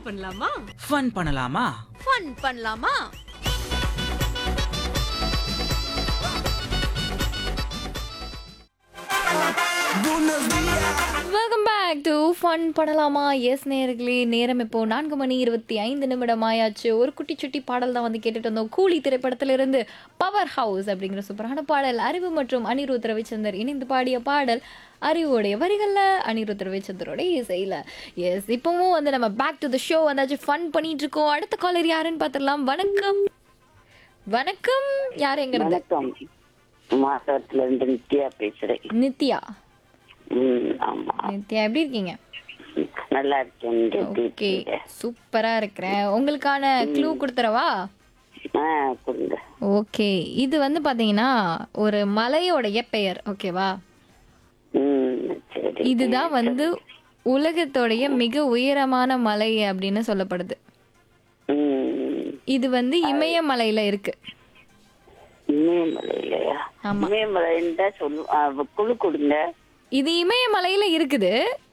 பண்ணலாமா ஃபன் பண்ணலாமா ஃபன் பண்ணலாமா வெல்கம் பேக் டு ஃபன் பண்ணலாமா எஸ் நேர்களே நேரம் இப்போ நான்கு மணி இருபத்தி ஐந்து நிமிடம் ஆயாச்சு ஒரு குட்டி சுட்டி பாடல் தான் வந்து கேட்டுட்டு வந்தோம் கூலி திரைப்படத்திலிருந்து பவர் ஹவுஸ் அப்படிங்கிற சூப்பரான பாடல் அறிவு மற்றும் அனிருத் ரவிச்சந்தர் இணைந்து பாடிய பாடல் அறிவோடைய வரிகளில் அனிருத் ரவிச்சந்தரோட இசையில் எஸ் இப்போவும் வந்து நம்ம பேக் டு த ஷோ வந்தாச்சு ஃபன் பண்ணிட்டு இருக்கோம் அடுத்த காலர் யாருன்னு பார்த்துடலாம் வணக்கம் வணக்கம் யார் எங்க இருந்து வணக்கம் மாசத்துல இருந்து நித்யா பேசுறேன் நித்யா ம், ஆமா நித்யா எப்படி இருக்கீங்க நல்லா இருக்கேன் நீங்க எப்படி ஓகே இருக்கீங்க? சூப்பரா இருக்கிறேன் உங்களுக்கான க்ளூ கொடுத்துறவா ஆ கொடுங்க ஓகே இது வந்து பாத்தீங்கன்னா ஒரு மலையோடைய பெயர் ஓகேவா ம் சரி இதுதான் வந்து உலகத்தோடைய மிக உயரமான மலை அப்படின்னு சொல்லப்படுது ம் இது வந்து இமயமலையில இருக்கு இமயமலை இல்லையா ஆமா. இமயமலைன்னு தான் சொல்லு ஆ, குழு கொடுங்க இது இமயமலையில இருக்குது